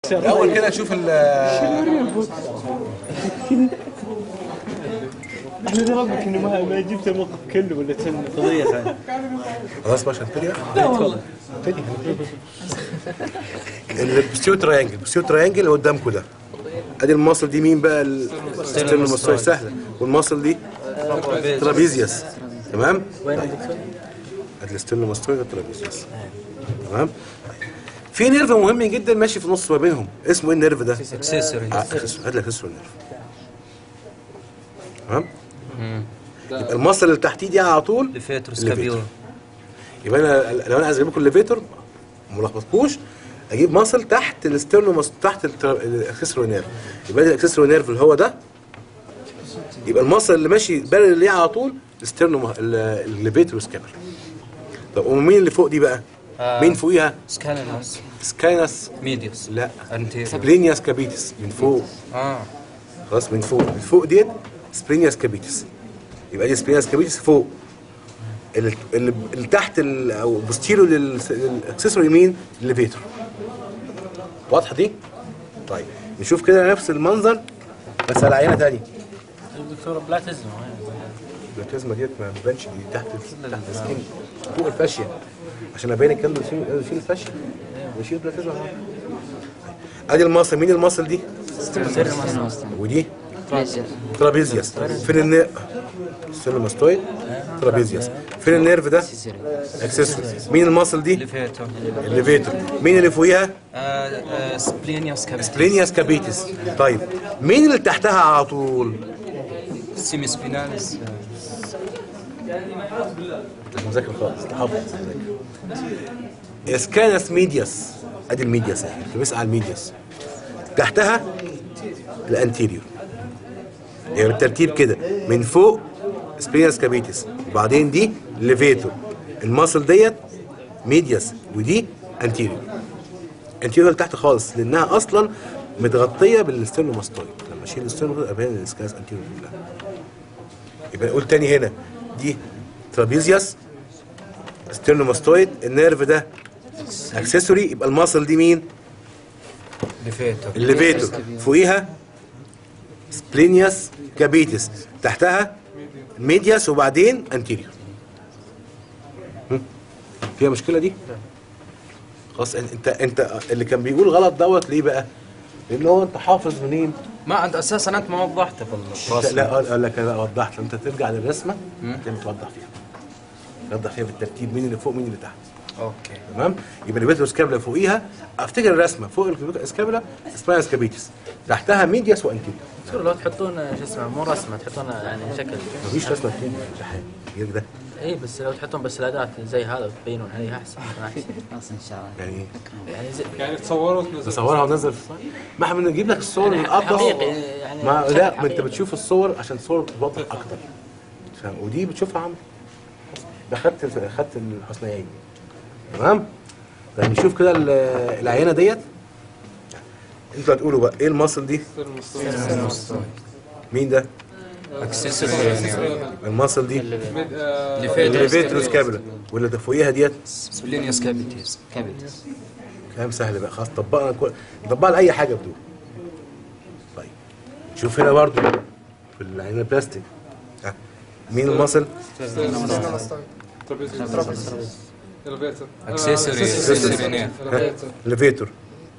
الاول كده نشوف ال احمد ربك انه ما ما جبت الموقف كله ولا تم قضيه ثانيه خلاص باشا ابتدي لا والله ابتدي البستيو تريانجل البستيو تريانجل اللي قدامكم ده ادي المصل دي مين بقى الستيرنوماستويد سهله والمصل دي ترابيزيوس تمام وين الدكتور؟ ادي الستيرنوماستويد والترابيزيوس تمام في نيرف مهم جدا ماشي في النص ما بينهم اسمه ايه النيرف ده؟ اكسسوري آه، أكسسوري. هات لك اكسسوري نيرف تمام يبقى المصل اللي تحتيه دي على طول ليفيتروس الليفيتور. كابيول يبقى انا لو انا عايز اجيب لكم الليفيتور ما لخبطكوش اجيب مصل تحت الاسترنو تحت الاكسسوري نيرف يبقى ده الاكسسوري نيرف اللي هو ده يبقى المصل اللي ماشي بارل ليه على طول الاسترنو الليفيتور سكابر طب ومين اللي فوق دي بقى؟ آه. مين فوقيها؟ سكالينوس سكاينس ميديوس لا انتيريور سبلينياس كابيتس من فوق اه خلاص من فوق من فوق ديت سبرينياس كابيتس يبقى دي سبرينياس كابيتس فوق اللي, اللي اللي تحت ال- او بوستيرو للاكسسوري مين الليفيتور واضحه دي طيب نشوف كده نفس المنظر بس على عينه تاني الدكتور بلاتيزم البلاتيزما ديت ما بتبانش دي تحت تحت السكين فوق الفاشيه عشان ابين الكلام ده يشيل يشيل الفاشيه ويشيل البلاتيزما ادي المصل مين المصل دي ودي ترابيزيوس فين النيرف سيلوماستويد ترابيزيوس فين النيرف ده اكسسوري مين المصل دي ليفيتور الليفيتور مين اللي فوقيها سبلينيوس كابيتس سبلينياس كابيتس طيب مين اللي تحتها على طول سيمي سبيناليس انت مذاكر خالص حافظ اسكانس ميدياس ادي الميدياس اهي اللي بيسعى على الميدياس تحتها الانتيريور يعني بالترتيب كده من فوق سبينس كابيتس وبعدين دي ليفيتور الماسل ديت ميدياس ودي انتيريور انتيريور تحت خالص لانها اصلا متغطيه بالستيرنوماستويد لما اشيل الستيرنوماستويد ابين الاسكانس انتيريور كلها يبقى نقول تاني هنا دي ترابيزيوس ستيرنوماستويد النيرف ده اكسسوري يبقى الماسل دي مين؟ ليفيتور الليفيتور فوقيها سبلينياس كابيتس تحتها ميدياس وبعدين انتيريور هم؟ فيها مشكله دي؟ خلاص انت انت اللي كان بيقول غلط دوت ليه بقى؟ لان هو انت حافظ منين؟ ما انت اساسا انت ما وضحته في انت الرسم لا قال قال لك انا وضحت انت ترجع للرسمه انت توضح فيها توضح فيها بالترتيب مين اللي فوق مين اللي تحت اوكي تمام يبقى البيتروس سكابلا فوقيها افتكر الرسمه فوق السكابلا اسمها سكابيتس تحتها ميدياس وانتيريور دكتور لو تحطون شو اسمه مو رسمه تحطون يعني شكل مفيش رسمه تاني يا شحات غير ده اي بس لو تحطون بس الاداه زي هذا وتبينون عليه احسن احسن خلاص ان شاء الله يعني ايه يعني زي يعني تصوروا وتنزلوا نصورها وننزل في الصور ما احنا بنجيب لك الصور يعني ونقطع حقيقي يعني ما بشكل لا ما انت حقيقي. بتشوف الصور عشان الصور توضح اكتر فاهم ودي بتشوفها عامل ده خدت خدت الحسنيين تمام طيب نشوف كده ال- العينه ديت انتوا هتقولوا بقى ايه المصل دي مين ده اكسسوري المصل دي ليفيتور الليفيتروس كابلا واللي فوقيها ديت سبلينيوس كابيتس كابيتس كلام سهل بقى خلاص طبقنا كل نطبقها لاي حاجه بدون طيب شوف هنا برضو في العين البلاستيك ها. مين المصل اكسسوري سبلينيوس الليفيتور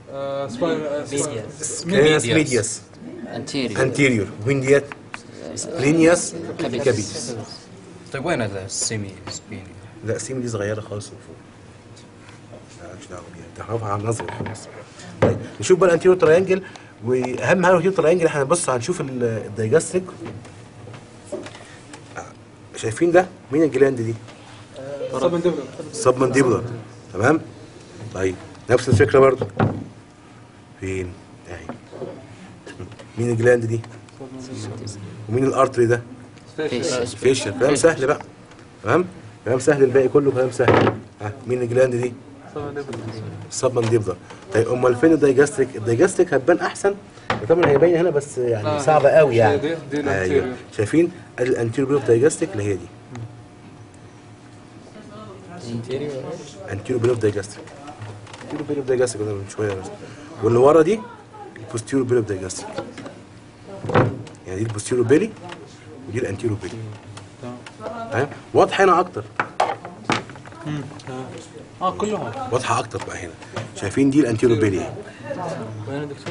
سكينياس ميدياس انتيريور انتيريور وين ديت سبلينياس كابيتس طيب وين هذا السيمي سبيني لا سيم دي صغيره خالص من فوق مالكش دعوه بيها انت هنقف على النظر خلاص طيب نشوف بقى الانتيريور تريانجل واهم حاجه الانتيريور تريانجل احنا هنبص هنشوف ال- الدايجاستريك شايفين ده مين الجلاند دي سب مانديبولار تمام طيب نفس الفكره برضو فين اهي مين الجلاند دي ومين الارتري ده فيشر كلام سهل بقى تمام كلام سهل الباقي كله كلام سهل ها مين الجلاند دي سب مانديبولار طيب امال فين الدايجاستريك الدايجاستريك هتبان احسن طبعا هي باينه هنا بس يعني آه، صعبه قوي يعني دي- دي ايوه الانتيريور. شايفين ادي الانتيريور بلوف دايجاستريك اللي هي دي انتيريور بلوف دايجاستريك انتيريور بلوف دايجاستريك قلنا من شويه بس واللي ورا دي البوستيرو بيلي دايجاستريك يعني دي البوستيرو بيلي ودي الانتيرو بيلي تمام واضحه هنا اكتر اه كلها واضحه اكتر بقى هنا شايفين دي الانتيرو بيلي اهي وين يا دكتور؟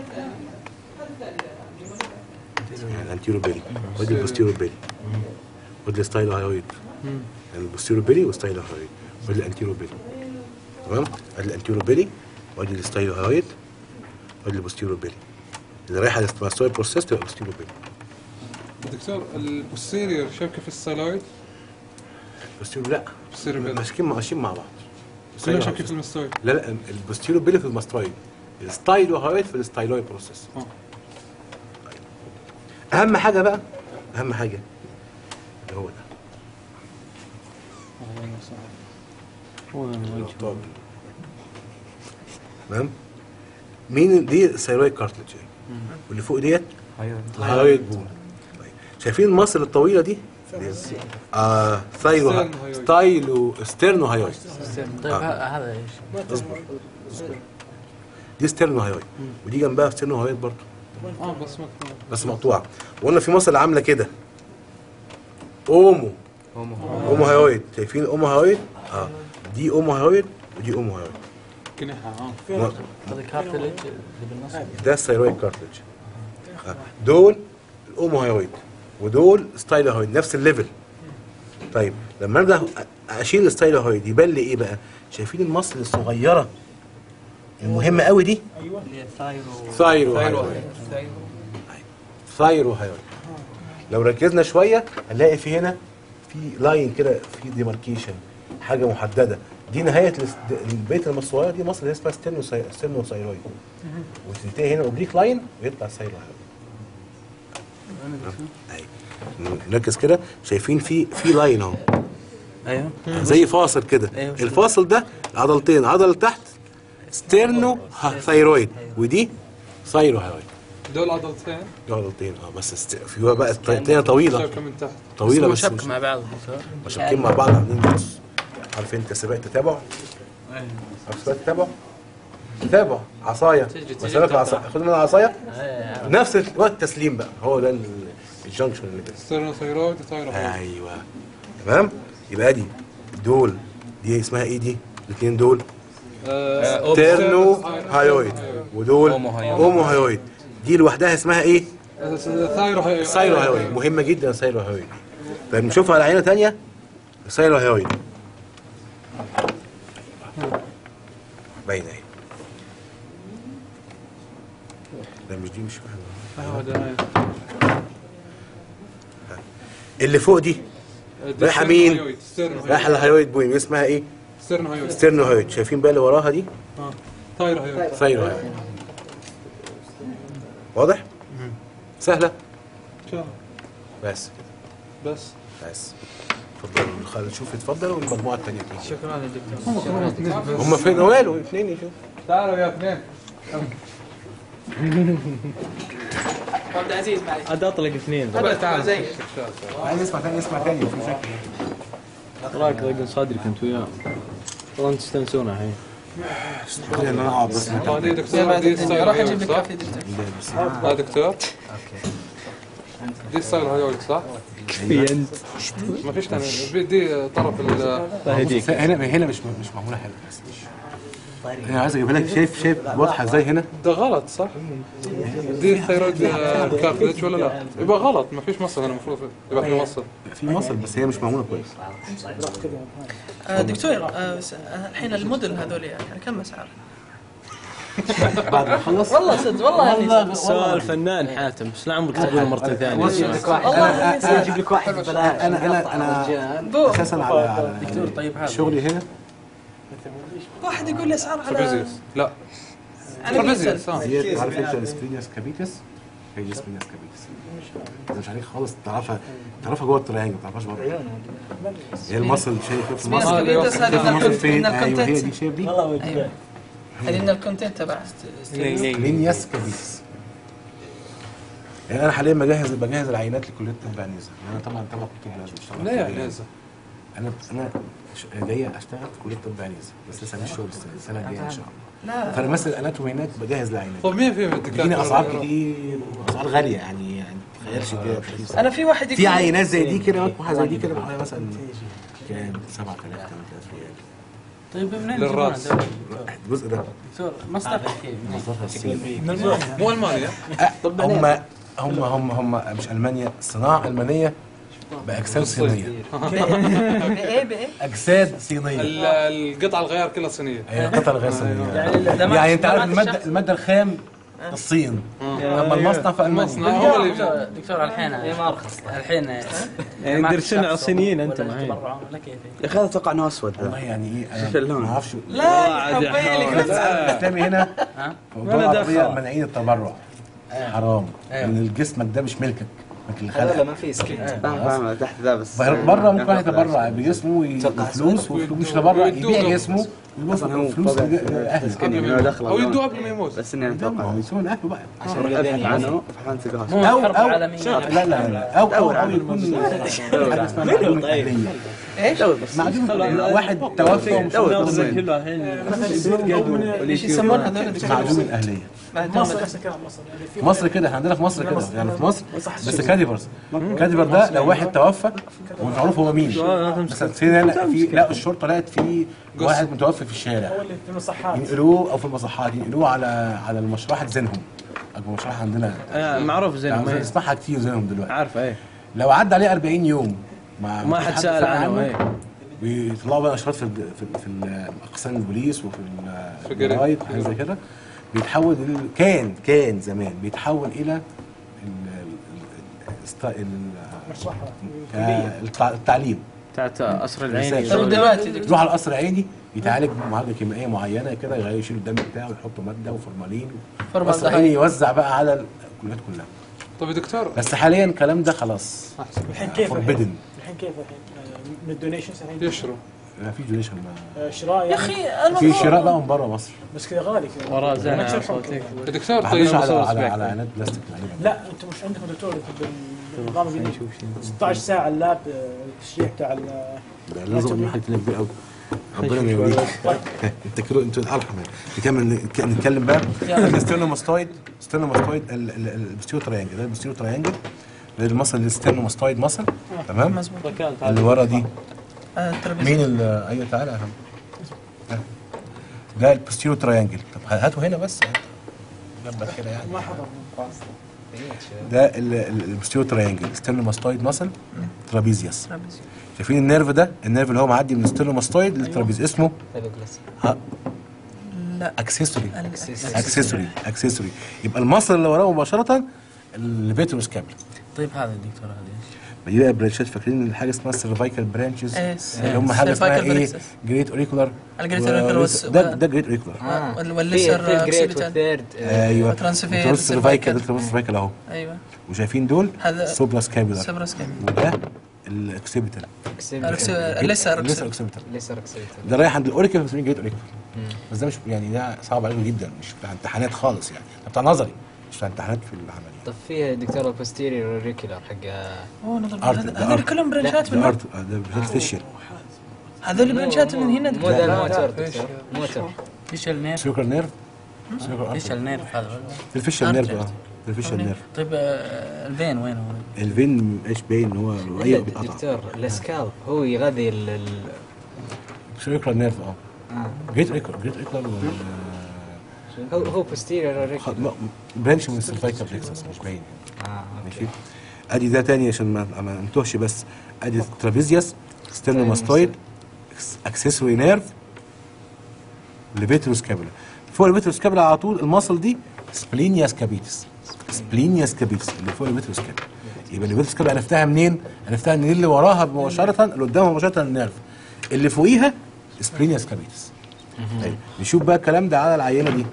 يعني الانتيرو بيلي ودي البوستيرو بيلي ودي الستايلو هايويد يعني البوستيرو بيلي والستايلو هايويد ودي الانتيرو بيلي تمام ادي الانتيرو بيلي ودي الستايلو هايويد ودي البوستيرو بيلي اللي رايحه للستايلو بروسيس تبقى البوستيرو بيلي دكتور البوستيريور شبكه في السايلويد البوستيرو لا بوستيريور بيلي ماسكين ماشيين مع بعض كلها شبكه في المستوي لا لا البوستيرو بيلي في الماسترويد الستايلو هايويد في الستايلويد بروسيس آه. اهم حاجه بقى اهم حاجه اللي هو ده طب. تمام مين دي الثيرويد كارتلج واللي فوق ديت الهايويد بون طيب. شايفين المصل الطويله دي آه ثايرو ستيرنو هايويد. ستايلو ستيرنو هايويد طيب ه- هذا ايش؟ اصبر اصبر دي ستيرنو هايويد ودي جنبها ستيرنو هايويد برضه اه بس مكتوب بس مقطوعه وقلنا في مصل عامله كده اومو اومو هايويد شايفين اومو هايويد اه دي اومو هايويد ودي اومو هايويد كناحه اه هذا كارتلج اللي بالنص ده الثيرويد كارتلج آه. دول الاومو هايويد ودول ستايلو هايويد نفس الليفل طيب لما ابدا اشيل الستايلو هايويد يبان لي ايه بقى شايفين المصل الصغيره المهمه قوي دي اللي هي ثايرو ثايرو هايويد ثايرو هايويد لو ركزنا شويه هنلاقي في هنا في لاين كده في ديماركيشن حاجه محدده دي نهايه الاس- البيت المصوره دي مصر اللي اسمها ستيرنو ستيرنو ثايرويد وتنتهي هنا اوبليك لاين ويطلع ثايرو هايويد أيوة. نركز كده شايفين في في لاين اهو ايوه زي فاصل كده أيوة. الفاصل ده عضلتين عضله تحت ستيرنو ثايرويد ودي ثايرو هايويد دول عضلتين دي عضلتين اه بس است... في بقى التانية طويله شبكه من تحت طويله بس شبكه مش مع بعض دكتور مشابكين مع بعض عاملين بص عارف انت سباق تتابع عارف سباق تتابع تتابع عصايه تجري- تجري مسألة العصايه خد من العصايه ايه نفس الوقت التسليم بقى هو ده ال- الجنكشن اللي بين ستيرنوثايرويد وثايرويد ايوه تمام يبقى دي دول دي اسمها ايه دي الاثنين دول آه، تيرنو ستيرنو- هايويد ودول أومو هايويد. اومو هايويد دي لوحدها اسمها ايه آه، ثايرو هايويد سايلو هايويد مهمه جدا سايلو هايويد طيب نشوفها على عينه ثانيه سايلو هايويد باينه اهي لا مش دي مش واحده آه، ده- اللي فوق دي آه، ده رايحة ستيرنو مين؟ هايويد، ستيرنو رايحه هايويد الهايويد بويم اسمها ايه ستيرنو هايويد ستيرنو هايويد شايفين بقى اللي وراها دي آه، ثايرو هايويد سايلو هايويد واضح سهله شو؟ بس بس بس اتفضل خالد شوف اتفضل والمجموعه الثانيه تيجي شكرا يا دكتور هم فين ماله اثنين يشوف تعالوا يا اثنين عبد العزيز معلش عاد اطلق اثنين تعال زين عايز اسمع ثاني اسمع ثاني في شكل رايك ضيق صدري كنت وياه والله انت تستانسون الحين ان انا اقعد بس آه، دي دكتور دي ستايل راح اجيب لك هايويد صح؟ كافي دكتور اه دكتور دي ستايل هايويد صح؟ في انت ما فيش ثاني دي طرف ال الله يهديك هنا هنا مش مش معموله حلو بس مش انا عايز اجيبها لك شايف شايف واضحه ازاي هنا ده غلط صح؟ دي الثيرويد كارتلج ولا لا؟ يبقى غلط ما فيش مصل هنا المفروض يبقى في مصل في مصل بس هي مش معموله كويس آه، دكتور آه، س- آه، الحين المدن هذول يعني كم اسعار؟ بعد ما نخلص والله صدق والله اني سؤال فنان حاتم بس لا عمرك تقول مرتين ثانيه والله اني صدق. اجيب لك واحد ببلاش انا انا انا بو اساسا على على دكتور طيب هذا شغلي هنا واحد يقول لي اسعار على ترابيزيوس لا على ترابيزيوس جيسل اه ديت عارف انت السبرينياس كابيتس هي دي سبرينياس كابيتس انا مش عليك خالص تعرفها تعرفها جوه التريانجل ما تعرفش بره هي المصل شايف في سبينس المصل كابيتس هذه من المصل الكونت- فين من ايوه هي دي الكونتنت شايف دي ايوه هذه من الكونتنت تبع لينياس كابيتس يعني انا حاليا بجهز بجهز العينات لكليه الطب عنيزه انا طبعا طبعا كنت لازم اشتغل لا في يا الكلية. عنازه انا انا ش- جاي اشتغل في كليه الطب عنيزه بس لسه مش شغل السنه السنه الجايه ان شاء الله لا فانا مثل الاناتومي هناك بجهز لعينك طيب مين فيهم الدكاتره؟ بتجيني اسعار كتير اسعار غاليه يعني يعني ما تتخيلش كده رخيصة. انا في واحد في يقول عينات زي دي كده واحده زي دي كده بحوالي مثلا كام 7000 8000 ريال طيب منين للرأس. يجيبونها دول؟ الجزء ده دكتور مصدر كيف مصدرها الصين مو المانيا هم هم هم هم مش المانيا الصناعه المانيه باجساد صينيه بايه بايه؟ اجساد صينيه ال- القطعه الغيار كلها صينيه هي قطع غير صينيه دمعت- يعني انت عارف دمعت الماده الشخص. الماده الخام الصين اما المصنع في المصنع المانيا هو اللي دكتور دكتور الحين ما ارخص الحين يعني معك درسنا شخص صينيين أنت ولا معي. تبرع ولا كيف يا اخي هذا اتوقع انه اسود والله ذا يعني ايه شوف انا اللون. ما اعرفش لا يا حبيلي الاسلامي هنا ها؟ في الدول ولا العربيه دخل. مانعين التبرع حرام لان جسمك ده مش ملكك ملك اللي خلقك ما في سكين فاهم فاهم تحت ذا بس بره ممكن واحد يتبرع بجسمه وفلوس ومش يتبرع يبيع جسمه ويبص أصلاً هو فلوس طبعاً اهله مسكين من دخل او يدوه قبل ما يموت بس اني ما اتوقع هو يسوون اهله بقى عشان ابحث عنه فحان تلقاه مو او حرب او عالمية لا لا لا او او, أو يكون حاجه اسمها معدوم الاهليه ايش؟ معدوم واحد توفى ومش دوري مضمون. زي كله الحين ايش يسمون هذول معدوم الاهليه مصر في مصر كده احنا عندنا في مصر كده يعني في مصر بس كاديفرز كاديفر ده لو واحد توفى ومش معروف هو مين مثلا سينا لا في لا الشرطه لقت في واحد متوفي في الشارع ينقلوه او في المصحات ينقلوه على على المشرحه زينهم اكبر مشرحه عندنا آه، معروف زينهم يعني إيه. نسمعها كتير زينهم دلوقتي عارف ايه لو عدى عليه 40 يوم ما ما حد سأل عنه ايه بيطلعوا بقى نشاط في ال- في, في ال- اقسام البوليس وفي ال- في الجريدة. الجرايد وحاجات زي كده بيتحول ال- كان كان زمان بيتحول الى ال- ال- الست- ال- ك- التع- التعليم بتاعت قصر طب العين دلوقتي دكتور يروح على القصر العيني يتعالج بمعالجه كيميائيه معينه كده يغير يشيل الدم بتاعه ويحطوا ماده وفورمالين فورمال القصر العيني يوزع بقى على الكليات كلها طيب يا دكتور بس حاليا الكلام ده خلاص الحين كيف فوربيدن الحين كيف الحين آه، من الدونيشنز الحين يشروا ما فيش دونيشن ما آه، شراء يا يعني اخي في المفروض شراء بقى من بره مصر بس كذا غالي كذا وراه زين ما على تشرحون صوتك يا دكتور ما طيب حدش على مصور على سبيك. على عناد بلاستيك تقريبا لا انتم مش عندكم دكتور بالنظام الجديد 16 ساعه اللاب آه، التشريح بتاع ال- ده لازم من حاجه كبير قوي ربنا ما يوريك انت كده انتوا الحم نكمل نتكلم بقى الستيرنوماستويد ستيرنوماستويد البستيو تريانجل ده البستيو تريانجل ده المصل الستيرنوماستويد مصل تمام مظبوط اللي ورا دي آه، الترابيزه مين ال ايوه تعالى يا فندم ده البستيرو تريانجل طب هاتوا هنا بس جنبك كده يعني ما حضر ده البستيرو تريانجل ستيرنوماستويد مصل ترابيزيوس ترابيزه شايفين النيرف ده النيرف اللي هو معدي من الستيرنوماستويد للترابيز اسمه لا اكسسوري الأكسسوري. اكسسوري اكسسوري يبقى المصل اللي وراه مباشره الفيتروس كابل طيب هذا الدكتور هذا ايش؟ دي بقى برانشات فاكرين حاجه اسمها السيرفايكال برانشز إيه، اللي هم حاجه اسمها cervical ايه branches. جريت اوريكولار الجريت auricular والس- ده ده جريت اوريكولار وال- والليسر اوكسيبيتال والثيرد ايوه وترانسفير السيرفايكال cervical. ده السيرفايكال اهو ايوه وشايفين دول هذا سوبرا سكابولار سبرس كامل وده الاكسبيتال الليسر الليسر اوكسيبيتال اكسبيتال ليسر اكسيتر ده رايح عند الاوريكل بس جريت اوريكولار بس ده مش يعني ده صعب عليهم جدا مش بتاع امتحانات خالص يعني ده بتاع نظري مش بتاع امتحانات في العمليه طب في دكتور البوستيريور اوريكولار حق اوه نظر أرت- هذا- ده هذول أرت. كلهم برانشات ده من ارت آه، ده برانشات فيشر هذول برانشات من هنا مو ذا الموتور دكتور موتور ايش النيرف؟ سيوكر نيرف سيوكر ايش ارت النيرف هذا؟ الفيشر نيرف اه ده الفيشر نيرف طيب آه، الفين وين هو؟ الفين ايش باين ان هو لا رقيق بيتقطع دكتور السكالب هو يغذي ال ال- سيوكر نيرف اه آه. جريت اوريكولار جريت اوريكولار هو هو بوستيريور اوريكولار برانش من السيرفايكال بلكسس مش باين اه ماشي اوكي ادي ده تاني عشان ما ما نتوهش بس ادي ترابيزيوس ستيرنوماستويد اكسسوري نيرف ليفيتروس كابيلا فوق الفيتروس كابيلا على طول المصل دي سبلينياس كابيتس سبلينياس كابيتس اللي فوق الفيتروس كابيلا يبقى الفيتروس كابيلا عرفتها منين؟ عرفتها من اللي وراها مباشره اللي قدامها مباشره النيرف اللي فوقيها سبلينياس كابيتس طيب نشوف بقى الكلام ده على العينه دي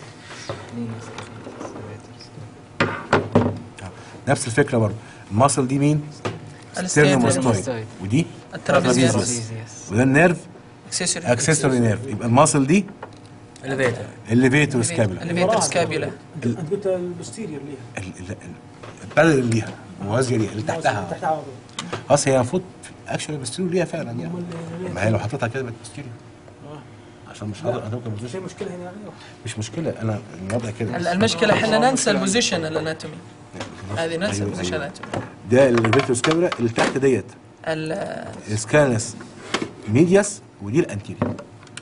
نفس الفكره برضه المصل دي مين؟ ستيرنوماستويد ستيرنوماستويد. ودي الترابيزيوس ترابيزيوس. وده النيرف اكسسوري اكسسوري نيرف يبقى المصل دي الفيتر الليفيتروس كابيلا الليفيتر سكابيولا انت قلت البوستيريور ليها ال- ال- ال- البلد اللي ليها موازيه ليها اللي تحتها تحت عوض اصل هي المفروض اكشن البستيريو ليها فعلا يعني ما هي لو حطيتها كده بقت بستيريو عشان مش هقدر هتفضل في بوزيشن مشكله هنا يعني مش مشكله انا الوضع كده ال- المشكله احنا ننسى البوزيشن الاناتومي هذه ننسى أيوة، البوزيشن أيوة. الاناتومي ده الفيتروس كاميرا اللي تحت ديت ال- سكانس ميدياس ودي الانتيريور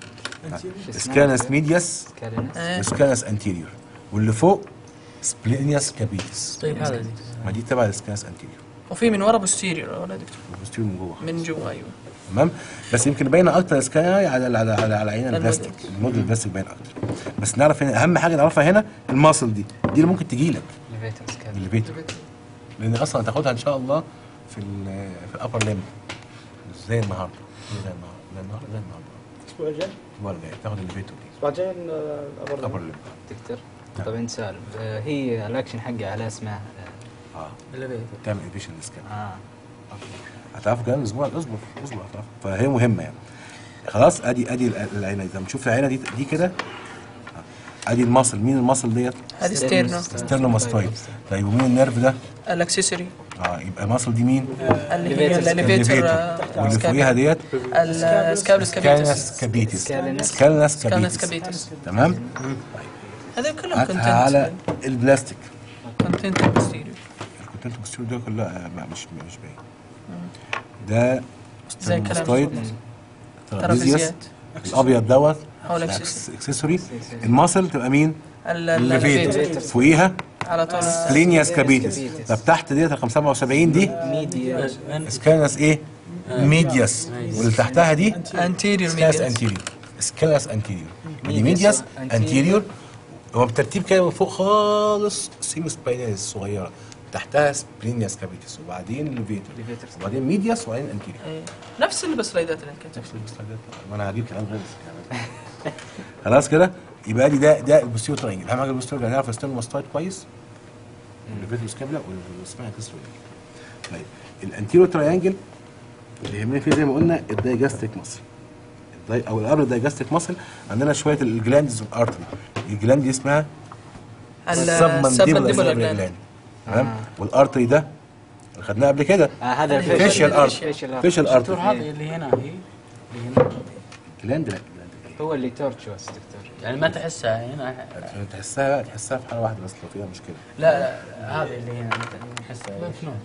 سكانس ميدياس كالينس آه. وسكانس انتيريور واللي فوق سبلينياس كابيتس طيب هذا دكتور ما دي تبع السكانس انتيريور وفي من ورا بوستيريور ولا دكتور البوستيريور من جوه من جوا ايوه تمام بس يمكن باينه اكتر سكاي على على على, على عين الموديل. البلاستيك الموديل البلاستيك باين اكتر بس نعرف هنا اهم حاجه نعرفها هنا الماسل دي دي اللي ممكن تجي لك ليفيترز كالينس اللي بيته لان اصلا هتاخدها ان شاء الله في ال في الابر ليم زي النهارده زي النهارده زي النهارده زي النهارده الاسبوع الجاي الاسبوع الجاي تاخد اللي بيته دي الاسبوع الجاي الابر الابر ليم دكتور طب انت سؤال آه، هي الاكشن حقها على اسمها اه الليفيتر تعمل ايفيشن سكان اه هتعرفوا كمان الاسبوع اصبر اصبر هتعرف فهي مهمه يعني خلاص ادي ادي ال- العينه دي لما نشوف العينه دي دي كده آه. ادي المصل مين المصل ديت هذه ستيرنو ستيرنوماستويد طيب ومين النيرف ده الاكسسوري اه يبقى المصل دي مين اللي هي Elevator. الاليفيتر واللي فوقيها ديت السكابلس سكالنس كابيتس كابيتس سكالنس. سكالنس سكالنس كابيتس كابيتس تمام هذا كلهم هاتها على كونتنت البلاستيك كونتنت بوستيريور الكونتنت بوستيريور ده كلها ما- مش مش باين ده زي كلام ستيرنوماستويد ترابيزيوس ترابيزيات الابيض دوت او الاكسسوري اكسسوري المصل تبقى مين؟ الليفيتر الليفيتر فوقيها على طول سبلينياس كابيتس طب تحت ديت رقم 77 دي ميديا سكانس ايه؟ ميدياس واللي تحتها دي انتيريور سكانس ميدياس انتيريور سكانس انتيريور دي Medius ميدياس anterior. انتيريور هو بالترتيب كده من فوق خالص سيموس بايناليس صغيره تحتها سبلينياس كابيتس وبعدين الليفيتر Levator. وبعدين ميدياس وبعدين انتيريور إيه. نفس اللي بسلايدات اللي كتبت نفس السلايدات ما انا هجيب كلام غير يعني خلاص كده يبقى دي ده ده البوستيريور ترينجل اهم حاجه البوستيريور هنعرف الستيرنوماستويد كويس والليفيتروس كابلا والاسمها كسر طيب الانتيريور تريانجل اللي يهمني فيه زي ما قلنا الدايجاستريك ماسل الداي او القبل الدايجاستريك ماسل عندنا شويه الجلاندز والارتري الجلاند دي اسمها السبمنديبولار جلاند جلاند تمام والارتري ده اللي خدناه قبل كده آه هذا فيشيال ارتري فيشيال فيشيال دكتور ارتري هذه اللي هنا هي اللي هنا جلاند لا جلاند هو اللي تورتشوس دكتور يعني ما تحسها هنا تحسها بقى تحسها في حاله واحده بس لو فيها مشكله لا لا هذه اللي هنا نحسها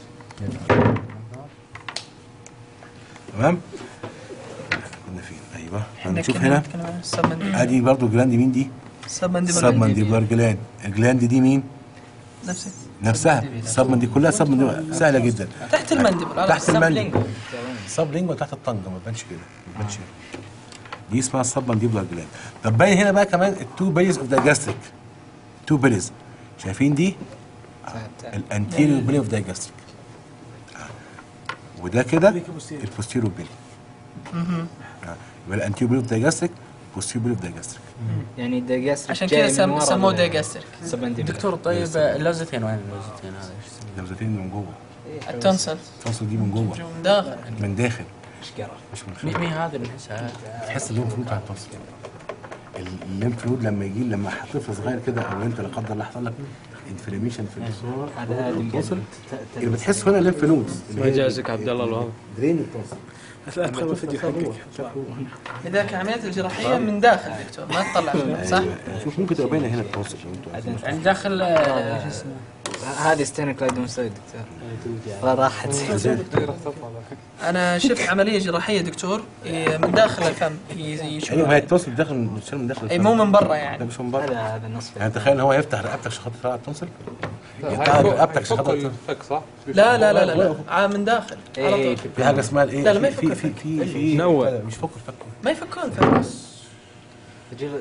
تمام كنا فين ايوه احنا هنشوف كنا هنا نتكلم عن السبمنديبولار ادي برضو جلاند مين دي سب السبمنديبولار مانديبولار جلاند الجلاند دي مين نفسه نفسها السب ماندي كلها سب مانديبولار سهله جدا تحت المندبل على تحت المندي لينجو سب لينجو تحت الطنجه ما تبانش كده ما تبانش هنا. دي اسمها السب مانديبولار جلاند طب باين هنا بقى كمان التو بيليز اوف دايجاستريك تو بيليز شايفين دي الانتيريور بيلي اوف دايجاستريك وده كده البوستيريور بيلي آه. يبقى الانتيريور بيلي اوف دايجاستريك بوستيريور بيلي اوف دايجاستريك يعني الدايجاستريك عشان كذا سم- سموه دايجاستريك دكتور طيب اللوزتين وين اللوزتين هذا ايش يسمونه؟ لمزتين من جوه التونسل الفصل دي من جوه جو من داخل من داخل ايش قرا مش من مي خارج مي هذا اللي نحسها تحس الليمف نود على الفصل الليمف نود لما يجي لما طفل صغير كده او انت لا قدر الله حصل لك انفلاميشن في الصور هذا هذا التونسل اللي بتحس هنا الليمف نودز اللي هي جازك عبد الله الواضح درين التونسل ادخل الفيديو حقك لذلك العمليات الجراحيه من داخل دكتور ما تطلع منه صح؟ أيوة. شوف ممكن تبقى باينه هنا التونسل لو انتوا عايزين. يعني داخل آه، شو اسمه هذه ستينوكلايدومستويد دكتور راحت انا شفت عمليه جراحيه دكتور إيه، من داخل الفم ي- يشوف ايوه ما هي التونسل داخل بتشيل من داخل اي مو من برا ده يعني مش من بره هذا هذا نصف يعني تخيل ان هو يفتح رقبتك عشان خاطر يطلع التونسل يفتح رقبتك عشان فك خاطر الفك صح؟ لا لا لا لا, لا. آه من داخل على إيه، طول في حاجه اسمها الايه لا، لا، ما في يفك في في في نوع. لا، مش فك الفك ما يفكون فم تجي-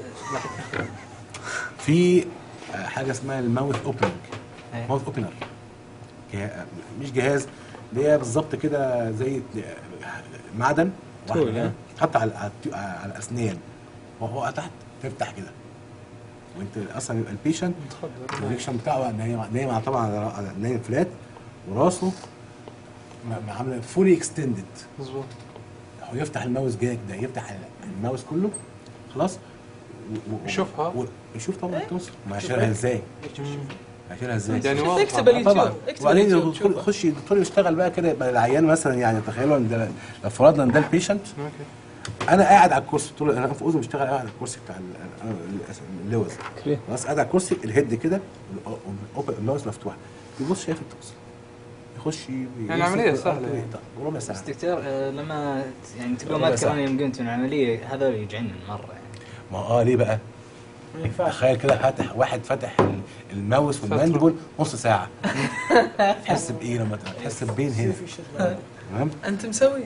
في آه، حاجه اسمها الماوث اوبننج إيه. ماوث اوبنر مش جهاز اللي هي بالظبط كده زي معدن واحدة طول، كده، آه. تحط على على الت- على الاسنان وهو تحت تفتح كده وانت اصلا يبقى البيشنت الريكشن بتاعه نايم نايم على- طبعا على على- نايم فلات وراسه م- م- عامله فولي اكستندد مظبوط هو يفتح الماوس جاك ده يفتح الماوس كله خلاص و- و- يشوفها؟ و- يشوف طبعا التونسل ما هيشيلها ازاي هيشيلها ازاي يعني شوف واضحة. اكتب اليوتيوب طبعا اكتب وبعدين اليوتيوب الدكتور شوفها. يخش الدكتور يشتغل بقى كده يبقى العيان مثلا يعني تخيلوا ان ده لو فرضنا ان ده البيشنت اوكي انا قاعد على الكرسي طول انا في اذن بشتغل قاعد على الكرسي بتاع ال- ال- اللوز خلاص قاعد على الكرسي الهيد كده والأوب- اللوز مفتوح يبص شايف التوصل يخش يعني العملية سهلة يعني. ربع ساعه بس دكتور آه، لما ت- يعني تقول ربع ما ساعة. تذكرون يوم قمت من العمليه هذول يجعنن مره يعني ما اه ليه بقى؟ تخيل كده فاتح واحد فاتح ال- الماوس والماندبل نص ساعه تحس بايه لما تحس ببين هنا تمام انت مسوي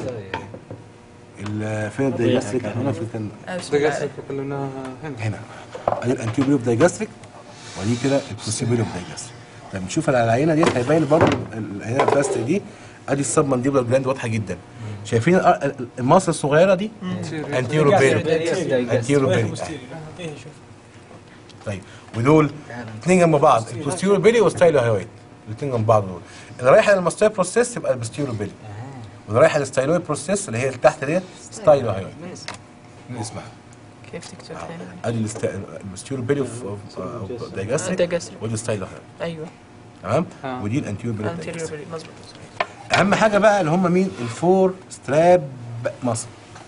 ال- فين الدايجاستريك احنا هنا في كان آه، بسم ده الله قصدك عليك. كلمناها هنا هنا ادي الانتيبيو اوف دايجاستريك ودي كده البوسيبيلو اوف دايجاستريك لما نشوف على العينه ديت هيبين برضه العينه البلاستيك دي ادي السب مانديبولار جلاند واضحه جدا شايفين ال- ال- المصل الصغيره دي انتيرو بيري انتيرو بيري ايه شوف طيب ودول اثنين جنب بعض البوستيرو بيلي والستايلو هايويد الاثنين جنب بعض دول اللي رايحه للماستوي بروسيس يبقى البوستيرو بيلي واللي رايحه للستايلوي بروسيس اللي هي اللي تحت ديت ستايلو هايويد من اسمها كيف تكتب ثاني؟ ادي الست- البوستيرو بيلي دايجاستريك دايجاستريك. ودي ستايلو هايويد ايوه تمام آه. ودي الانتيرو بيلي انتيريور دايجاستريك مظبوط اهم حاجه بقى اللي هم مين الفور ستراب مصر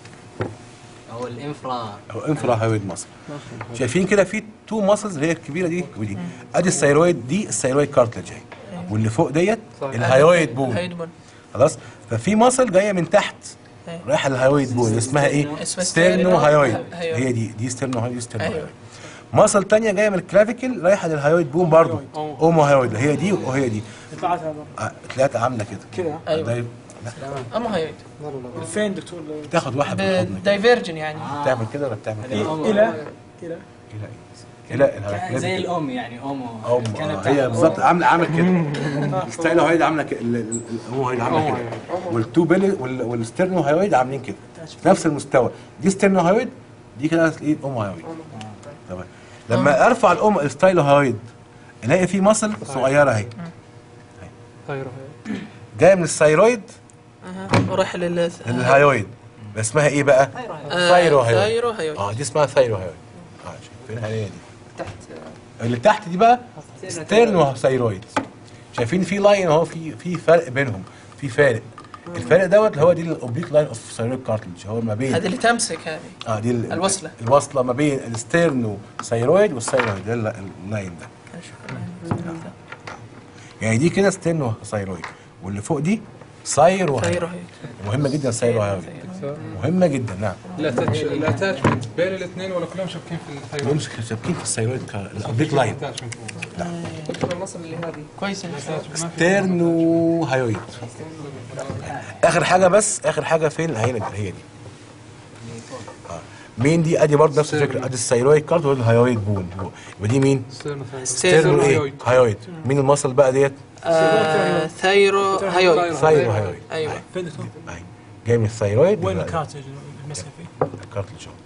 او الانفرا او انفرا هايويد مصر شايفين كده في تو ماسلز اللي هي الكبيره دي ودي ادي الثيرويد دي الثيرويد كارتلج اهي واللي فوق ديت الهايويد بون هيدبون خلاص ففي ماسل جايه من تحت أيوة. رايحه للهايويد بون اسمها ايه اسمها ستيرنو هايويد هايويد. هي دي دي ستيرنو هايويد ستيرنو أيوة. هايويد ماسل تانية جايه من الكلافيكل رايحه للهايويد بون برضه اومو هايويد هي دي وهي دي طلعت هذا آه، ثلاثه عامله كده كذا ايوه ده- اما هيد فين دكتور تاخد واحد بالحضن كده. دايفيرجن يعني بتعمل كده ولا بتعمل كده؟ الى الى الى ايه؟ لا الهايويد زي الام يعني امه أو كانت هي بالظبط عامله عامل كده ستايلو هايد عامله كده ال- ال- الامو هايد عامله كده والتو بيلي وال- والستيرنو هايويد عاملين كده في نفس المستوى دي ستيرنو هايويد دي كده ايه امو هايويد تمام لما ارفع الام الستايلو هايويد الاقي في مصل صغيره اهي طايرة جايه من الثايرويد اها وراح لل للهايويد اسمها ايه بقى؟ ثايرو هايويد ثايرو هايويد اه دي اسمها ثايرو هايويد اه شايفينها هي دي اللي تحت دي بقى ستيرنو ثايرويد شايفين في لاين اهو في في فرق بينهم في فارق الفارق دوت اللي هو دي الاوبليك لاين اوف ثايرويد كارتلج هو ما بين هذه اللي تمسك هذه اه دي ال- الوصلة. الوصله ما بين الستيرنو ثايرويد والثايرويد ده الل- اللاين ده يعني دي كده ستيرنو ثايرويد واللي فوق دي ثايرو ثايرو هايرويد هايويد مهمه جدا ثايرو هايرويد مهمه جدا نعم الاتاتشمنت بين الاثنين ولا كلهم شابكين في الثايرويد؟ دول مش شابكين في الثايرويد كا- الاوبليك لاين كويس إنك ستيرنو هايويد اخر حاجه بس اخر حاجه فين العينه دي هي دي آه. مين دي ادي برضه نفس الفكره ادي الثايرويد كارد والهايويد بون يبقى دي مين ستيرنو ايه هايويد مين المصل بقى ديت آه، ثايرو هايويد ثايرو هايويد ايوه فين دكتور؟ أهي. جاي من الثايرويد وين يبقى الكارتج المسكه فيه؟ الكارتلج أهو.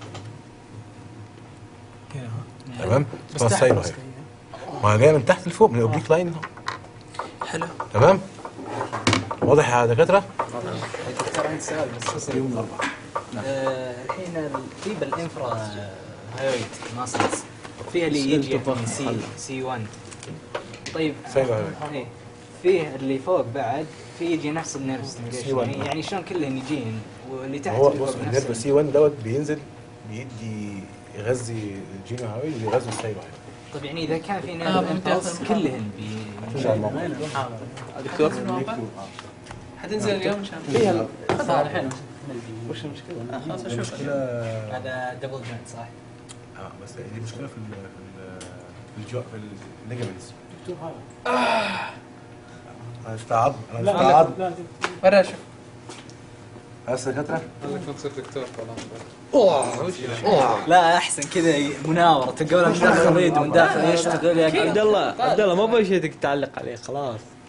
كذا ها تمام بس اسمها تحت الثايرو بس هايويد ما هي جايه من تحت لفوق من الاوبليك لاين أهو. حلو تمام واضح يا دكاتره دكتور عندي سؤال بس آه، الحين ال- في بالانفرا هايويد ماسلز فيها اللي يجي من سي سي 1 طيب سيبها هايويد. ايه فيه اللي فوق بعد في يجي نفس النيرف ستيميوليشن C1. يعني يعني شلون كلهم يجين واللي تحت هو اللي بص فوق النيرف نفس سي 1 دوت بينزل بيدي يغذي الجينو هاوي ويغذي الثايرو هاوي طيب يعني اذا كان في آه، نيرف ممتاز. امبلس كلهم بي ان شاء الله دكتور حتنزل اليوم ان شاء الله خلاص الحين آه، خلاص اشوف هذا دبل جوينت صح؟ اه بس دي مشكله في ال في ال في الجو في الليجمنتس دكتور هذا انا شفت عظم انا لا شفت لا عظم لا ورا اشوف بس دكاتره خليك تصير دكتور طبعا لا احسن كذا مناوره تقول من داخل يريد ومن داخل يشتغل يا عبد الله عبد الله ما ابغى شيء تعلق عليه خلاص